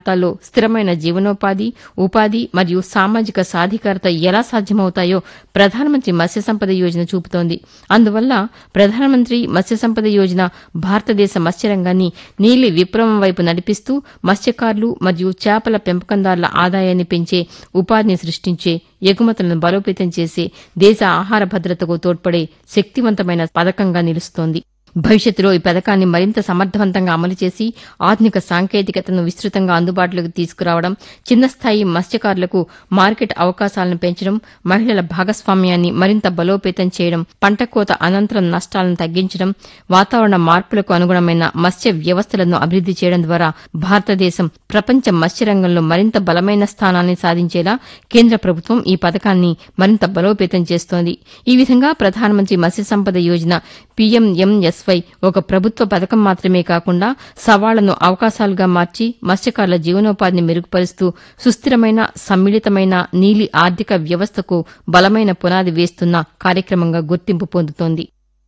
ప్రాంతాల్లో స్థిరమైన జీవనోపాధి ఉపాధి మరియు సామాజిక సాధికారత ఎలా సాధ్యమవుతాయో ప్రధానమంత్రి మత్స్య సంపద యోజన చూపుతోంది అందువల్ల ప్రధానమంత్రి మత్స్య సంపద యోజన భారతదేశ మత్స్యరంగాన్ని నీలి విప్లవం వైపు నడిపిస్తూ మత్స్యకారులు మరియు చేపల పెంపకందారుల ఆదాయాన్ని పెంచే ఉపాధిని సృష్టించే ఎగుమతులను బలోపేతం చేసే దేశ ఆహార భద్రతకు తోడ్పడే శక్తివంతమైన పథకంగా నిలుస్తోంది భవిష్యత్తులో ఈ పథకాన్ని మరింత సమర్థవంతంగా అమలు చేసి ఆధునిక సాంకేతికతను విస్తృతంగా అందుబాటులోకి తీసుకురావడం చిన్న స్థాయి మత్స్యకారులకు మార్కెట్ అవకాశాలను పెంచడం మహిళల భాగస్వామ్యాన్ని మరింత బలోపేతం చేయడం పంట కోత అనంతరం నష్టాలను తగ్గించడం వాతావరణ మార్పులకు అనుగుణమైన మత్స్య వ్యవస్థలను అభివృద్ది చేయడం ద్వారా భారతదేశం ప్రపంచ మత్స్యరంగంలో మరింత బలమైన స్థానాన్ని సాధించేలా కేంద్ర ప్రభుత్వం ఈ పథకాన్ని మరింత బలోపేతం చేస్తోంది ఈ విధంగా ప్రధానమంత్రి మత్స్య సంపద యోజన పీఎంఎంఎస్వై ఒక ప్రభుత్వ పథకం మాత్రమే కాకుండా సవాళ్లను అవకాశాలుగా మార్చి మత్స్యకారుల జీవనోపాధిని మెరుగుపరుస్తూ సుస్థిరమైన సమ్మిళితమైన నీలి ఆర్థిక వ్యవస్థకు బలమైన పునాది వేస్తున్న కార్యక్రమంగా గుర్తింపు పొందుతోంది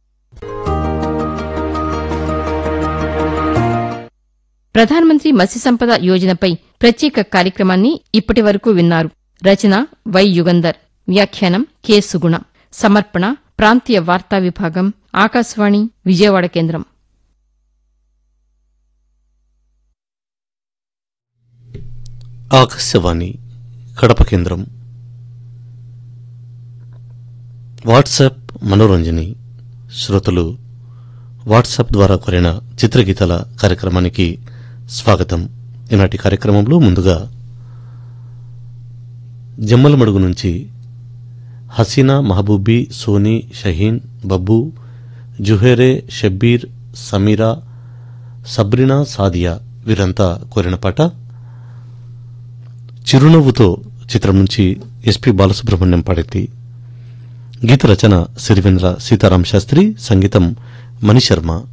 ప్రధానమంత్రి మత్స్య సంపద యోజనపై ప్రత్యేక కార్యక్రమాన్ని ఇప్పటి వరకు విన్నారు రచన వై యుగంధర్ వ్యాఖ్యానం కె సుగుణ సమర్పణ ప్రాంతీయ వార్తా విభాగం ఆకాశవాణి విజయవాడ కేంద్రం ఆకాశవాణి కడప కేంద్రం వాట్సాప్ మనోరంజని శ్రోతలు వాట్సాప్ ద్వారా కోరిన చిత్రగీతాల కార్యక్రమానికి స్వాగతం ఈనాటి కార్యక్రమంలో ముందుగా జమ్మలమడుగు నుంచి హసీనా మహబూబీ సోనీ షహీన్ బబ్బు జుహేరే షబ్బీర్ సమీరా సబ్రినా సాదియా వీరంతా కోరిన పాట చిరునవ్వుతో చిత్రం నుంచి ఎస్పి బాలసుబ్రహ్మణ్యం పాడింది గీత రచన సిరివేంద్ర సీతారాం శాస్త్రి సంగీతం మణిశర్మ